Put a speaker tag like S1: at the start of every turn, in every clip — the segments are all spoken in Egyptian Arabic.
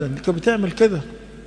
S1: كانت بتعمل كده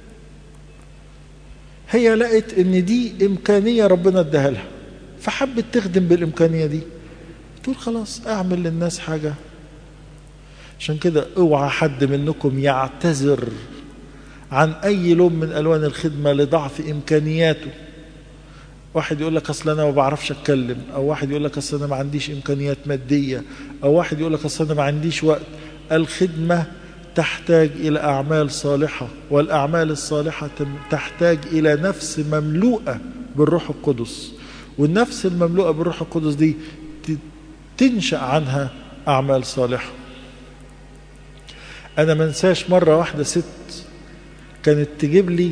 S1: هي لقت ان دي امكانيه ربنا اداها لها فحبت تخدم بالامكانيه دي تقول خلاص اعمل للناس حاجه عشان كده اوعى حد منكم يعتذر عن اي لون من الوان الخدمه لضعف امكانياته واحد يقول لك اصل انا ما بعرفش اتكلم او واحد يقول لك اصل انا ما عنديش امكانيات ماديه او واحد يقول لك اصل انا ما عنديش وقت الخدمه تحتاج الى اعمال صالحه والاعمال الصالحه تحتاج الى نفس مملوءه بالروح القدس والنفس المملوءه بالروح القدس دي تنشا عنها اعمال صالحه انا ما انساش مره واحده ست كانت تجيب لي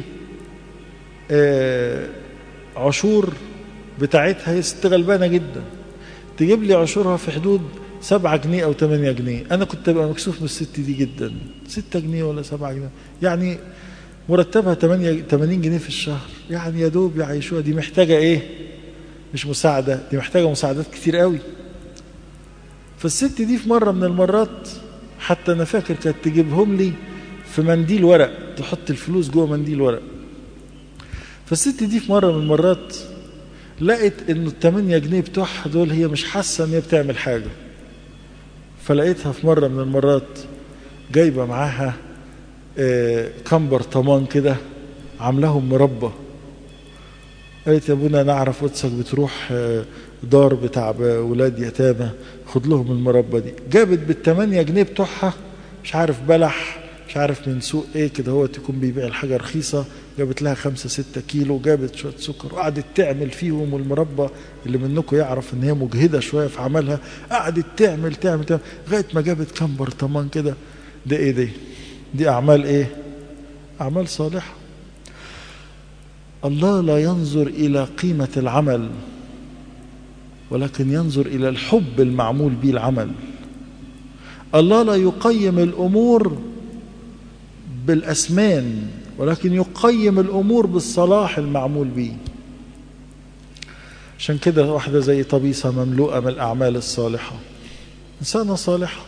S1: آه عشور بتاعتها هي ست غلبانه جدا تجيب لي عشورها في حدود سبعة جنيه أو ثمانية جنيه أنا كنت أبقى مكسوف من الست دي جدا ستة جنيه ولا سبعة جنيه يعني مرتبها 8 80 جنيه في الشهر يعني يا دوب يعيشوها دي محتاجة إيه؟ مش مساعدة دي محتاجة مساعدات كتير قوي فالست دي في مرة من المرات حتى أنا فاكر كانت تجيبهم لي في منديل ورق تحط الفلوس جوه منديل ورق فالست دي في مرة من المرات لقيت انه الثمانية جنيه بتوعها دول هي مش حاسة ان هي بتعمل حاجة فلقيتها في مرة من المرات جايبة معاها آه كم برطمان كده عاملاهم مربى قالت يا ابونا نعرف قدسك بتروح آه دار بتاع ولاد يتامى خد لهم المربى دي جابت بالثمانية جنيه بتوعها مش عارف بلح مش عارف من سوق ايه كده هو تكون بيبيع الحاجة رخيصة جابت لها خمسة ستة كيلو جابت شوية سكر وقعدت تعمل فيهم المربى اللي منكم يعرف ان هي مجهدة شوية في عملها قعدت تعمل تعمل تعمل لغاية ما جابت كام برطمان كده ده ايه دي دي اعمال ايه اعمال صالحة الله لا ينظر الى قيمة العمل ولكن ينظر الى الحب المعمول به العمل الله لا يقيم الامور بالاسمان ولكن يقيم الامور بالصلاح المعمول به عشان كده واحده زي طبيسه مملوءه من الاعمال الصالحه انسانه صالحه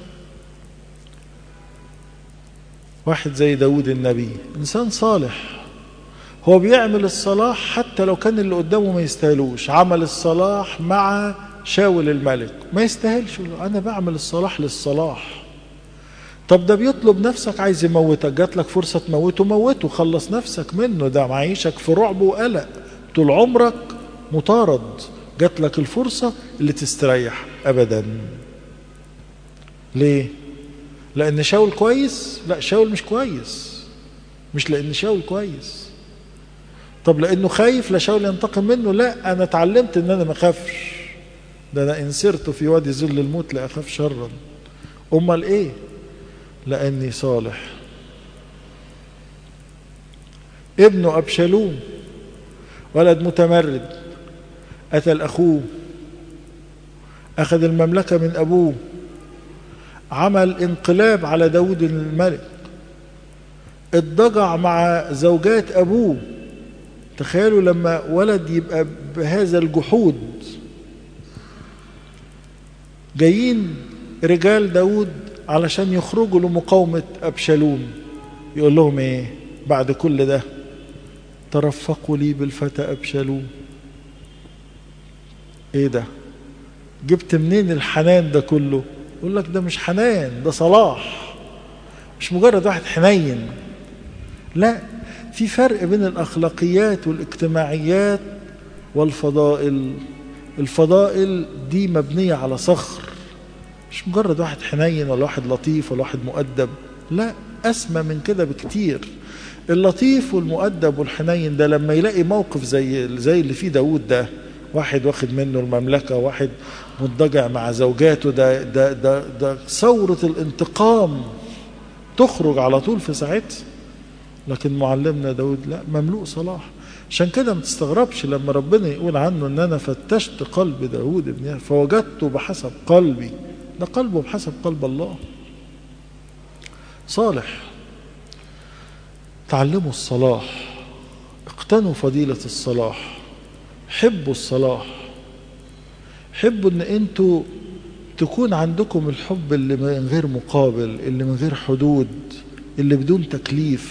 S1: واحد زي داود النبي انسان صالح هو بيعمل الصلاح حتى لو كان اللي قدامه ما يستاهلوش عمل الصلاح مع شاول الملك ما يستاهلش انا بعمل الصلاح للصلاح طب ده بيطلب نفسك عايز يموتك جات لك فرصة تموته موته خلص نفسك منه ده معيشك في رعب وقلق طول عمرك مطارد جات لك الفرصة اللي تستريح أبدا ليه؟ لأن شاول كويس؟ لا شاول مش كويس مش لأن شاول كويس طب لأنه خايف لا شاول ينتقم منه لا أنا اتعلمت إن أنا ما أخافش ده أنا إن سرت في وادي ظل الموت لا أخاف شرا أمال إيه؟ لأني صالح ابنه أبشالوم ولد متمرد قتل أخوه أخذ المملكة من أبوه عمل انقلاب على داود الملك اضطجع مع زوجات أبوه تخيلوا لما ولد يبقى بهذا الجحود جايين رجال داود علشان يخرجوا لمقاومة أبشالوم يقول لهم إيه بعد كل ده ترفقوا لي بالفتى أبشالوم إيه ده جبت منين الحنان ده كله يقول لك ده مش حنان ده صلاح مش مجرد واحد حنين لا في فرق بين الأخلاقيات والاجتماعيات والفضائل الفضائل دي مبنية على صخر مش مجرد واحد حنين ولا واحد لطيف ولا واحد مؤدب لا أسمى من كده بكتير اللطيف والمؤدب والحنين ده لما يلاقي موقف زي زي اللي فيه داود ده واحد واخد منه المملكة واحد مضجع مع زوجاته ده ده ده ده ثورة الانتقام تخرج على طول في ساعتها لكن معلمنا داود لا مملوء صلاح عشان كده ما تستغربش لما ربنا يقول عنه ان انا فتشت قلب داود ابن فوجدته بحسب قلبي ده قلبه بحسب قلب الله صالح تعلموا الصلاح اقتنوا فضيلة الصلاح حبوا الصلاح حبوا ان انتوا تكون عندكم الحب اللي من غير مقابل اللي من غير حدود اللي بدون تكليف